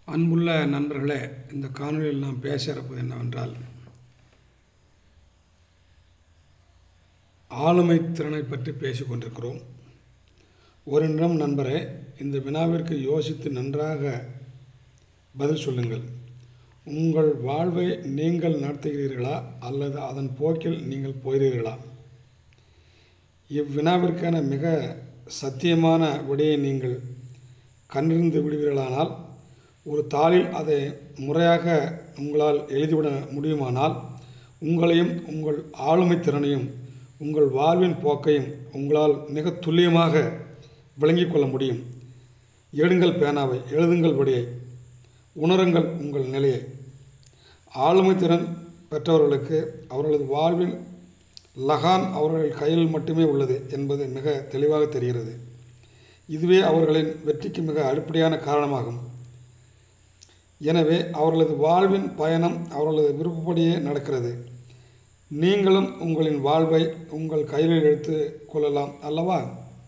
அன்புள்ள நண்பர்களே இந்த காணொலியில் நாம் பேச இருப்பது என்னவென்றால் ஆளுமை திறனை பற்றி பேசிக் கொண்டிருக்கிறோம் ஒரு நிமிடம் நண்பரே இந்த வினாவிற்கு யோசித்து நன்றாக பதில் சொல்லுங்கள் உங்கள் வாழ்வை நீங்கள் நடத்துகிறீர்களா அல்லது அதன் போக்கில் நீங்கள் போகிறீர்களா இவ்வினாவிற்கான மிக சத்தியமான விடையை நீங்கள் கண்டறிந்து விடுவீர்களானால் ஒரு தாளில் அதை முறையாக உங்களால் எழுதிவிட முடியுமானால் உங்களையும் உங்கள் ஆளுமை திறனையும் உங்கள் வாழ்வின் போக்கையும் உங்களால் மிக துல்லியமாக விளங்கிக் கொள்ள முடியும் எடுங்கள் பேனாவை எழுதுங்கள் விடையை உணருங்கள் உங்கள் நிலையை ஆளுமை திறன் பெற்றவர்களுக்கு அவர்களது வாழ்வின் லகான் அவர்கள் கையில் மட்டுமே உள்ளது என்பது மிக தெளிவாக தெரிகிறது இதுவே அவர்களின் வெற்றிக்கு மிக அடிப்படையான காரணமாகும் எனவே அவர்களது வாழ்வின் பயணம் அவர்களது விருப்பப்படியே நடக்கிறது நீங்களும் உங்களின் வாழ்வை உங்கள் கையில் எடுத்து கொள்ளலாம் அல்லவா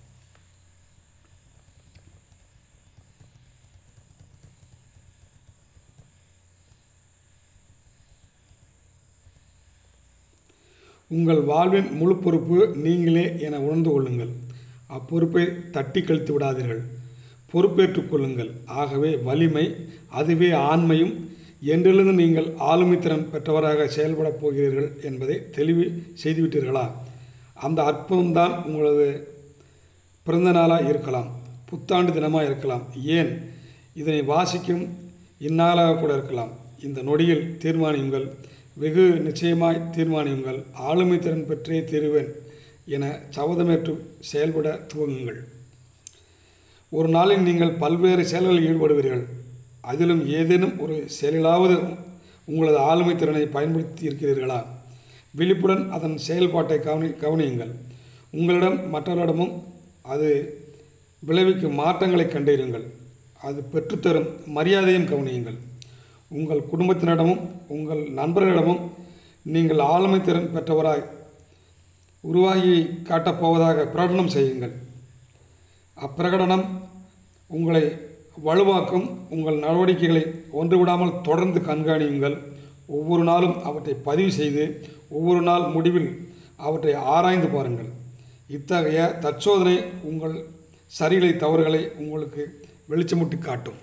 உங்கள் வாழ்வின் முழு பொறுப்பு நீங்களே என உணர்ந்து கொள்ளுங்கள் அப்பொறுப்பை தட்டி கழித்து விடாதீர்கள் பொறுப்பேற்றுக் கொள்ளுங்கள் ஆகவே வலிமை அதுவே ஆண்மையும் என்றிலிருந்து நீங்கள் ஆளுமை திறன் பெற்றவராக செயல்படப் போகிறீர்கள் என்பதை தெளிவு செய்துவிட்டீர்களா அந்த அற்புதம்தான் உங்களது பிறந்த நாளாக இருக்கலாம் புத்தாண்டு தினமாக இருக்கலாம் ஏன் இதனை வாசிக்கும் இந்நாளாக கூட இருக்கலாம் இந்த நொடியில் தீர்மானியுங்கள் வெகு நிச்சயமாய் தீர்மானியுங்கள் ஆளுமை திறன் பெற்றே தீருவேன் என சபதமேற்று செயல்பட துவங்குங்கள் ஒரு நாளில் நீங்கள் பல்வேறு செயல்களில் ஈடுபடுவீர்கள் அதிலும் ஏதேனும் ஒரு செயலாவது உங்களது ஆளுமை திறனை பயன்படுத்தி இருக்கிறீர்களா விழிப்புடன் அதன் செயல்பாட்டை கவனி கவனியுங்கள் உங்களிடம் மற்றவரிடமும் அது விளைவிக்கும் மாற்றங்களை கண்டறியுங்கள் அது பெற்றுத்தரும் மரியாதையும் கவனியுங்கள் உங்கள் குடும்பத்தினரிடமும் உங்கள் நண்பர்களிடமும் நீங்கள் ஆளுமை திறன் பெற்றவராய் உருவாகி காட்டப்போவதாக பிரகடனம் செய்யுங்கள் அப்பிரகடனம் உங்களை வலுவாக்கும் உங்கள் நடவடிக்கைகளை ஒன்றுவிடாமல் தொடர்ந்து கண்காணியுங்கள் ஒவ்வொரு நாளும் அவற்றை பதிவு செய்து ஒவ்வொரு நாள் முடிவில் அவற்றை ஆராய்ந்து பாருங்கள் இத்தகைய தற்சோதனை உங்கள் சரிகளை தவறுகளை உங்களுக்கு வெளிச்சமிட்டு காட்டும்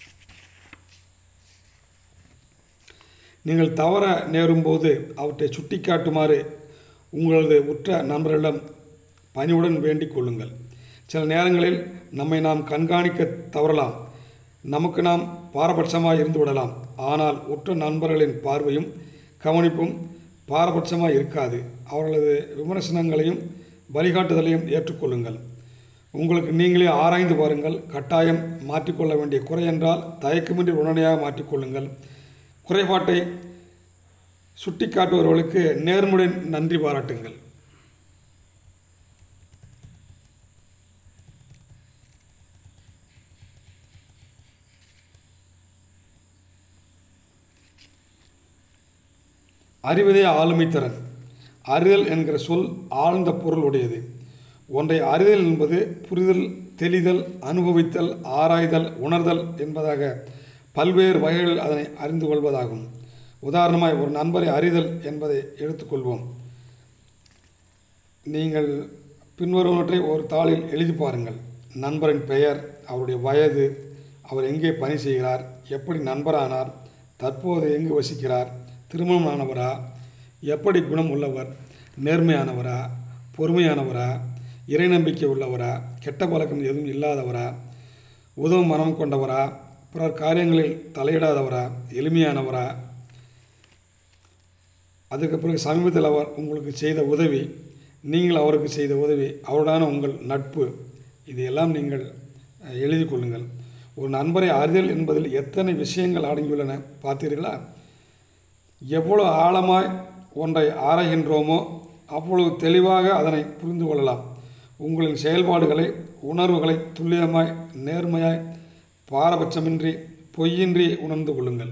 நீங்கள் தவற நேரும்போது அவற்றை சுட்டிக்காட்டுமாறு உங்களது உற்ற நண்பர்களிடம் பணிவுடன் வேண்டிக் கொள்ளுங்கள் சில நேரங்களில் நம்மை நாம் கண்காணிக்க தவறலாம் நமக்கு நாம் பாரபட்சமாக இருந்து விடலாம் ஆனால் உற்ற நண்பர்களின் பார்வையும் கவனிப்பும் பாரபட்சமாக இருக்காது அவர்களது விமர்சனங்களையும் வழிகாட்டுதலையும் ஏற்றுக்கொள்ளுங்கள் உங்களுக்கு நீங்களே ஆராய்ந்து பாருங்கள் கட்டாயம் மாற்றிக்கொள்ள வேண்டிய குறை என்றால் தயக்கமின்றி உடனடியாக மாற்றிக்கொள்ளுங்கள் குறைபாட்டை சுட்டிக்காட்டுபவர்களுக்கு நேர்முடன் நன்றி பாராட்டுங்கள் அறிவதே ஆளுமை திறன் அறிதல் என்கிற சொல் ஆழ்ந்த பொருள் உடையது ஒன்றை அறிதல் என்பது புரிதல் தெளிதல் அனுபவித்தல் ஆராய்தல் உணர்தல் என்பதாக பல்வேறு வகைகளில் அதனை அறிந்து கொள்வதாகும் உதாரணமாய் ஒரு நண்பரை அறிதல் என்பதை எடுத்துக்கொள்வோம் நீங்கள் பின்வருவனற்றை ஒரு தாளில் எழுதி பாருங்கள் நண்பரின் பெயர் அவருடைய வயது அவர் எங்கே பணி செய்கிறார் எப்படி நண்பரானார் தற்போது எங்கு வசிக்கிறார் திருமணம் ஆனவரா எப்படி குணம் உள்ளவர் நேர்மையானவரா பொறுமையானவரா இறை நம்பிக்கை உள்ளவரா கெட்ட பழக்கம் எதுவும் இல்லாதவரா உதவும் மனம் கொண்டவரா பிறர் காரியங்களில் தலையிடாதவரா எளிமையானவரா அதுக்கு பிறகு சமீபத்தில் அவர் உங்களுக்கு செய்த உதவி நீங்கள் அவருக்கு செய்த உதவி அவருடான உங்கள் நட்பு இதையெல்லாம் நீங்கள் எழுதி கொள்ளுங்கள் ஒரு நண்பரை அறிதல் என்பதில் எத்தனை விஷயங்கள் அடங்கியுள்ளன பார்த்தீர்களா எவ்வளவு ஆழமாய் ஒன்றை ஆராய்கின்றோமோ அவ்வளவு தெளிவாக அதனை புரிந்து கொள்ளலாம் உங்களின் செயல்பாடுகளை உணர்வுகளை துல்லியமாய் நேர்மையாய் பாரபட்சமின்றி பொய்யின்றி உணர்ந்து கொள்ளுங்கள்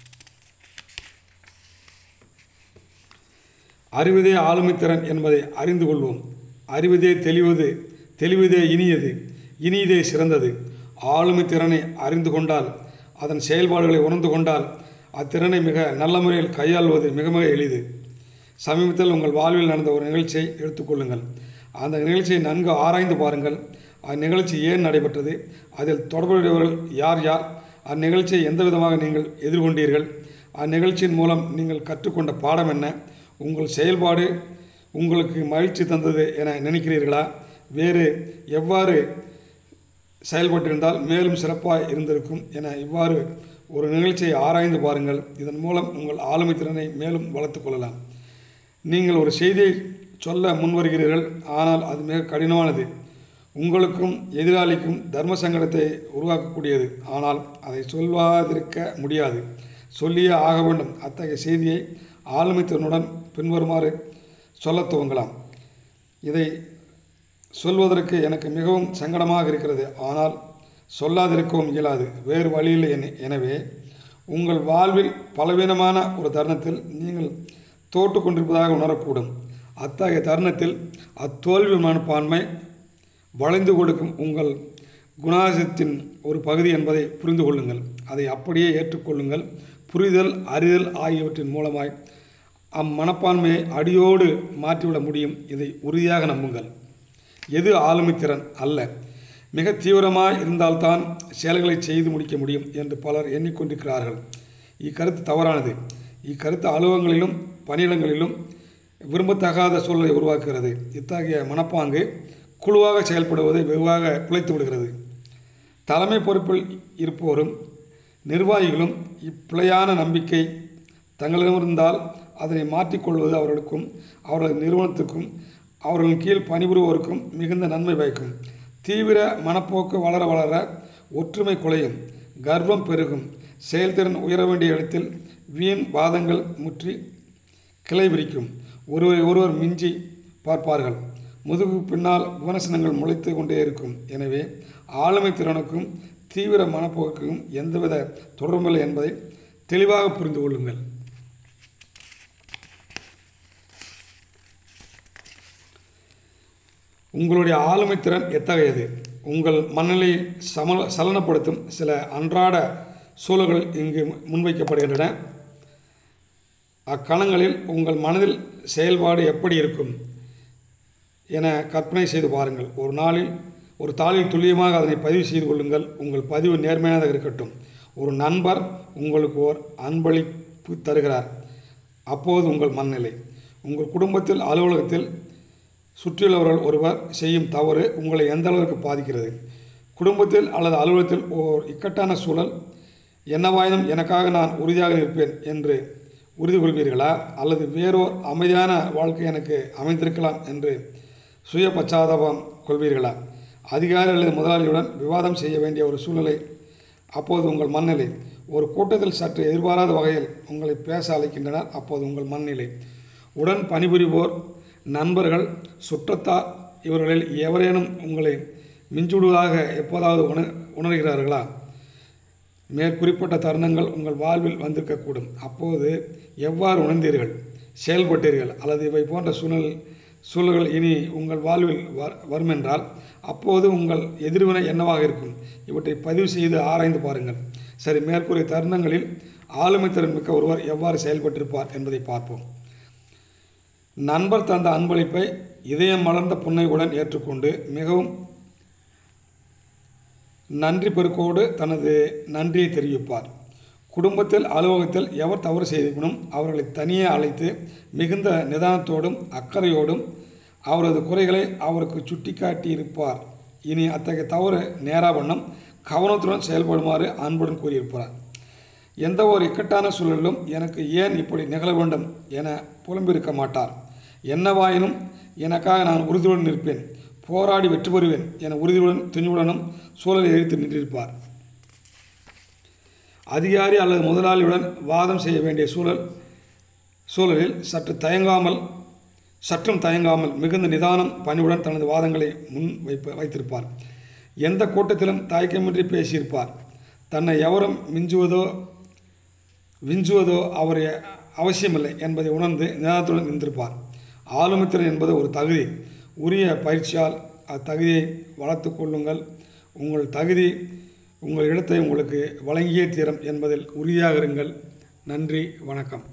அறிவதே ஆளுமைத்திறன் என்பதை அறிந்து கொள்வோம் அறிவதே தெளிவது தெளிவதே இனியது இனியதே சிறந்தது ஆளுமை திறனை அறிந்து கொண்டால் அதன் செயல்பாடுகளை உணர்ந்து கொண்டால் அத்திறனை மிக நல்ல முறையில் கையாள்வது மிக மிக எளிது சமீபத்தில் உங்கள் வாழ்வில் நடந்த ஒரு நிகழ்ச்சியை எடுத்துக்கொள்ளுங்கள் அந்த நிகழ்ச்சியை நன்கு ஆராய்ந்து பாருங்கள் அந்நிகழ்ச்சி ஏன் நடைபெற்றது அதில் தொடர்புடையவர்கள் யார் யார் அந்நிகழ்ச்சியை எந்த விதமாக நீங்கள் எதிர்கொண்டீர்கள் அந்நிகழ்ச்சியின் மூலம் நீங்கள் கற்றுக்கொண்ட பாடம் என்ன உங்கள் செயல்பாடு உங்களுக்கு மகிழ்ச்சி தந்தது என நினைக்கிறீர்களா வேறு எவ்வாறு செயல்பட்டிருந்தால் மேலும் சிறப்பாக இருந்திருக்கும் என இவ்வாறு ஒரு நிகழ்ச்சியை ஆராய்ந்து பாருங்கள் இதன் மூலம் உங்கள் ஆளுமை திறனை மேலும் வளர்த்து கொள்ளலாம் நீங்கள் ஒரு செய்தியை சொல்ல முன்வருகிறீர்கள் ஆனால் அது மிக கடினமானது உங்களுக்கும் எதிராளிக்கும் தர்ம சங்கடத்தை உருவாக்கக்கூடியது ஆனால் அதை சொல்வாதிருக்க முடியாது சொல்லியே ஆக வேண்டும் அத்தகைய செய்தியை ஆளுமைத்திறனுடன் பின்வருமாறு சொல்லத் துவங்கலாம் இதை சொல்வதற்கு எனக்கு மிகவும் சங்கடமாக இருக்கிறது ஆனால் சொல்லாதிருக்கவும் இயலாது வேறு வழியில் என- எனவே உங்கள் வாழ்வில் பலவீனமான ஒரு தருணத்தில் நீங்கள் தோற்று கொண்டிருப்பதாக உணரக்கூடும் அத்தகைய தருணத்தில் அத்தோல்வி மனப்பான்மை வளைந்து கொடுக்கும் உங்கள் குணாதிசயத்தின் ஒரு பகுதி என்பதை புரிந்து கொள்ளுங்கள் அதை அப்படியே ஏற்றுக்கொள்ளுங்கள் புரிதல் அறிதல் ஆகியவற்றின் மூலமாய் அம்மனப்பான்மையை அடியோடு மாற்றிவிட முடியும் இதை உறுதியாக நம்புங்கள் எது ஆளுமைத்திறன் அல்ல மிக தீவிரமாக இருந்தால்தான் செயல்களை செய்து முடிக்க முடியும் என்று பலர் எண்ணிக்கொண்டிருக்கிறார்கள் இக்கருத்து தவறானது இக்கருத்து அலுவலகங்களிலும் பணியிடங்களிலும் விரும்பத்தகாத சூழலை உருவாக்குகிறது இத்தகைய மனப்பாங்கு குழுவாக செயல்படுவதை வெகுவாக குலைத்து விடுகிறது தலைமை பொறுப்பில் இருப்போரும் நிர்வாகிகளும் இப்பிழையான நம்பிக்கை தங்களிடமிருந்தால் அதனை மாற்றிக்கொள்வது அவர்களுக்கும் அவர்களது நிறுவனத்துக்கும் அவர்களின் கீழ் பணிபுரிவோருக்கும் மிகுந்த நன்மை பயக்கும் தீவிர மனப்போக்கு வளர வளர ஒற்றுமை குலையும் கர்வம் பெருகும் செயல்திறன் உயர வேண்டிய இடத்தில் வீண் வாதங்கள் முற்றி கிளை விரிக்கும் ஒருவரை ஒருவர் மிஞ்சி பார்ப்பார்கள் முதுகு பின்னால் விமர்சனங்கள் முளைத்து கொண்டே இருக்கும் எனவே ஆளுமை திறனுக்கும் தீவிர மனப்போக்குக்கும் எந்தவித தொடர்பில்லை என்பதை தெளிவாக புரிந்து கொள்ளுங்கள் உங்களுடைய ஆளுமை திறன் எத்தகையது உங்கள் மனநிலை சம சலனப்படுத்தும் சில அன்றாட சூழல்கள் இங்கு முன்வைக்கப்படுகின்றன அக்கணங்களில் உங்கள் மனதில் செயல்பாடு எப்படி இருக்கும் என கற்பனை செய்து பாருங்கள் ஒரு நாளில் ஒரு தாளில் துல்லியமாக அதனை பதிவு செய்து கொள்ளுங்கள் உங்கள் பதிவு நேர்மையானதாக இருக்கட்டும் ஒரு நண்பர் உங்களுக்கு ஓர் அன்பளிப்பு தருகிறார் அப்போது உங்கள் மனநிலை உங்கள் குடும்பத்தில் அலுவலகத்தில் சுற்றியுள்ளவர்கள் ஒருவர் செய்யும் தவறு உங்களை எந்த அளவுக்கு பாதிக்கிறது குடும்பத்தில் அல்லது அலுவலகத்தில் ஓர் இக்கட்டான சூழல் என்னவாயினும் எனக்காக நான் உறுதியாக இருப்பேன் என்று உறுதி கொள்வீர்களா அல்லது வேறோர் அமைதியான வாழ்க்கை எனக்கு அமைந்திருக்கலாம் என்று சுய பச்சாதாபம் கொள்வீர்களா அதிகாரி அல்லது முதலாளியுடன் விவாதம் செய்ய வேண்டிய ஒரு சூழ்நிலை அப்போது உங்கள் மனநிலை ஒரு கூட்டத்தில் சற்று எதிர்பாராத வகையில் உங்களை பேச அழைக்கின்றனர் அப்போது உங்கள் மனநிலை உடன் பணிபுரிவோர் நண்பர்கள் சுற்றத்தார் இவர்களில் எவரேனும் உங்களை மிஞ்சுடுவதாக எப்போதாவது உண உணர்கிறார்களா மேற்குறிப்பிட்ட தருணங்கள் உங்கள் வாழ்வில் வந்திருக்கக்கூடும் அப்போது எவ்வாறு உணர்ந்தீர்கள் செயல்பட்டீர்கள் அல்லது இவை போன்ற சூழல் சூழல்கள் இனி உங்கள் வாழ்வில் வ வருமென்றால் அப்போது உங்கள் எதிர்வினை என்னவாக இருக்கும் இவற்றை பதிவு செய்து ஆராய்ந்து பாருங்கள் சரி மேற்கூறிய தருணங்களில் ஆளுமை திறன் மிக்க ஒருவர் எவ்வாறு செயல்பட்டிருப்பார் என்பதை பார்ப்போம் நண்பர் தந்த அன்பளிப்பை இதயம் மலர்ந்த புன்னையுடன் ஏற்றுக்கொண்டு மிகவும் நன்றி பெருக்கோடு தனது நன்றியை தெரிவிப்பார் குடும்பத்தில் அலுவலகத்தில் எவர் தவறு செய்திருப்பினும் அவர்களை தனியே அழைத்து மிகுந்த நிதானத்தோடும் அக்கறையோடும் அவரது குறைகளை அவருக்கு சுட்டிக்காட்டி இருப்பார் இனி அத்தகைய தவறு நேரா வண்ணம் கவனத்துடன் செயல்படுமாறு அன்புடன் கூறியிருப்பார் எந்த ஒரு இக்கட்டான சூழலிலும் எனக்கு ஏன் இப்படி நிகழ வேண்டும் என புலம்பிருக்க மாட்டார் என்னவாயினும் எனக்காக நான் உறுதியுடன் நிற்பேன் போராடி வெற்றி பெறுவேன் என உறுதியுடன் துணிவுடனும் சூழலை எதிர்த்து நின்றிருப்பார் அதிகாரி அல்லது முதலாளியுடன் வாதம் செய்ய வேண்டிய சூழல் சூழலில் சற்று தயங்காமல் சற்றும் தயங்காமல் மிகுந்த நிதானம் பணிவுடன் தனது வாதங்களை முன் வைப்ப வைத்திருப்பார் எந்த கூட்டத்திலும் தயக்கமின்றி பேசியிருப்பார் தன்னை எவரும் மிஞ்சுவதோ விஞ்சுவதோ அவர் அவசியமில்லை என்பதை உணர்ந்து நிதானத்துடன் இருந்திருப்பார் ஆளுமைத்திறன் என்பது ஒரு தகுதி உரிய பயிற்சியால் அத்தகுதியை வளர்த்து கொள்ளுங்கள் உங்கள் தகுதி உங்கள் இடத்தை உங்களுக்கு வழங்கியே தீரும் என்பதில் உறுதியாக இருங்கள் நன்றி வணக்கம்